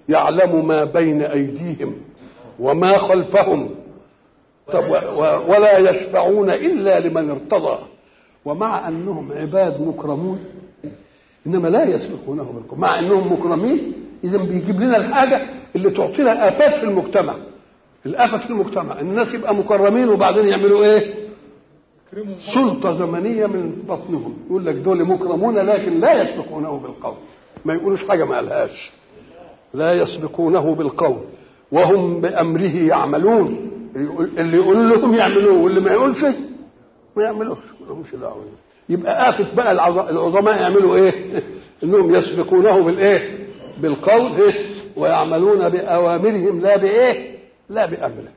يعلم ما بين ايديهم وما خلفهم طب ولا يشفعون الا لمن ارتضى ومع انهم عباد مكرمون انما لا يسبقونه بالقول مع انهم مكرمين اذا بيجيب لنا الحاجه اللي تعطينا افات في المجتمع الافه في المجتمع ان الناس يبقى مكرمين وبعدين يعملوا ايه سلطه زمنيه من بطنهم يقول لك دول مكرمون لكن لا يسبقونه بالقول ما يقولوش حاجه ما قالهاش لا يسبقونه بالقول وهم بامره يعملون اللي يقول لهم يعملوه واللي ما يقولش ما يعملوش ما لهمش دعوه يبقى آفة بقى العظماء يعملوا ايه؟ انهم يسبقونه بالايه؟ بالقول إيه؟ ويعملون باوامرهم لا بايه؟ لا بامره.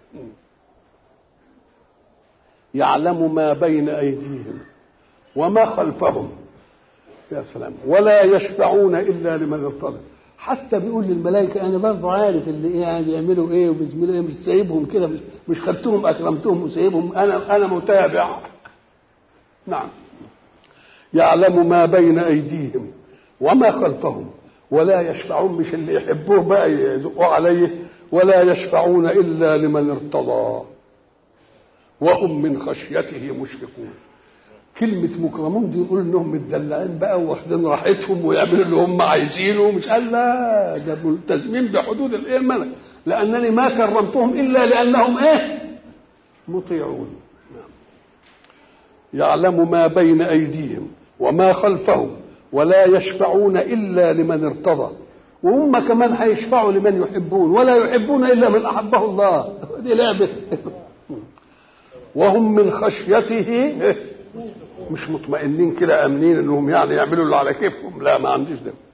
يعلم ما بين ايديهم وما خلفهم يا سلام ولا يشفعون الا لمن ارتضى حتى بيقول للملائكه انا برضه عارف اللي ايه يعني بيعملوا ايه وبيعملوا ايه مش سايبهم كده مش, مش خدتهم اكرمتهم وسايبهم انا انا متابع نعم يعلم ما بين ايديهم وما خلفهم ولا يشفعون مش اللي يحبوه بقى يزقوا عليه ولا يشفعون الا لمن ارتضى وهم من خشيته مشفقون كلمة مكرمون دي يقول انهم متدلعين بقى واخدين راحتهم ويعملوا اللي هم عايزينه ومش قال لا ده ملتزمين بحدود الايه الملك لانني ما كرمتهم الا لانهم ايه؟ مطيعون يعلم ما بين ايديهم وما خلفهم ولا يشفعون الا لمن ارتضى وهم كمان هيشفعوا لمن يحبون ولا يحبون الا من احبه الله دي لعبه وهم من خشيته مش مطمئنين كده امنين انهم يعني يعملوا اللي على كيفهم لا ما عنديش ده